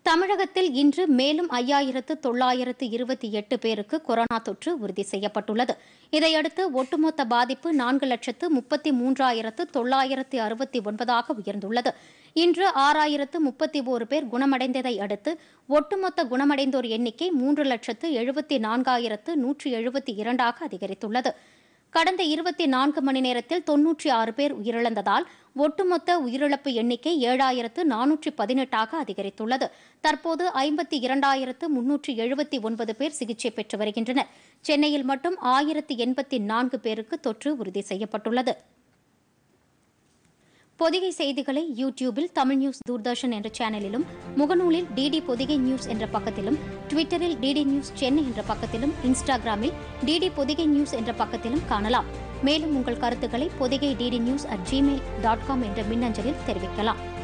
தமிழகத்தில் இன்று மேலும் ஐயாயிரத்து தொள்ளாயிரத்து இருபத்தி எட்டு பேருக்கு கொரோனா தொற்று உறுதி செய்யப்பட்டுள்ளது இதையடுத்து ஒட்டுமொத்த பாதிப்பு நான்கு லட்சத்து முப்பத்தி மூன்றாயிரத்து தொள்ளாயிரத்து அறுபத்தி ஒன்பதாக உயர்ந்துள்ளது இன்று ஆறாயிரத்து முப்பத்தி ஓரு பேர் குணமடைந்ததை அடுத்து ஒட்டுமொத்த குணமடைந்தோர் எண்ணிக்கை மூன்று லட்சத்து எழுபத்தி நான்காயிரத்து நூற்றி எழுபத்தி இரண்டாக அதிகரித்துள்ளது கடந்த இருபத்தி நான்கு மணி நேரத்தில் தொன்னூற்றி ஆறு பேர் உயிரிழந்ததால் ஒட்டுமொத்த உயிரிழப்பு எண்ணிக்கை ஏழாயிரத்து நானூற்றி பதினெட்டாக அதிகரித்துள்ளது தற்போது ஐம்பத்தி இரண்டாயிரத்து முன்னூற்றி எழுபத்தி ஒன்பது பேர் சிகிச்சை பெற்று வருகின்றனர் சென்னையில் மட்டும் ஆயிரத்து எண்பத்தி நான்கு பேருக்கு தொற்று உறுதி செய்யப்பட்டுள்ளது பொதிகை செய்திகளை யூடியூபில் தமிழ் நியூஸ் தூர்தர்ஷன் என்ற சேனலிலும் முகநூலில் டிடி பொதிகை நியூஸ் என்ற பக்கத்திலும் ட்விட்டரில் டிடி நியூஸ் சென்னை என்ற பக்கத்திலும் இன்ஸ்டாகிராமில் டிடி பொதிகை நியூஸ் என்ற பக்கத்திலும் காணலாம் மேலும் உங்கள் கருத்துக்களை Podhigai DD news at Gmail dot com என்ற மின்னஞ்சலில் தெரிவிக்கலாம்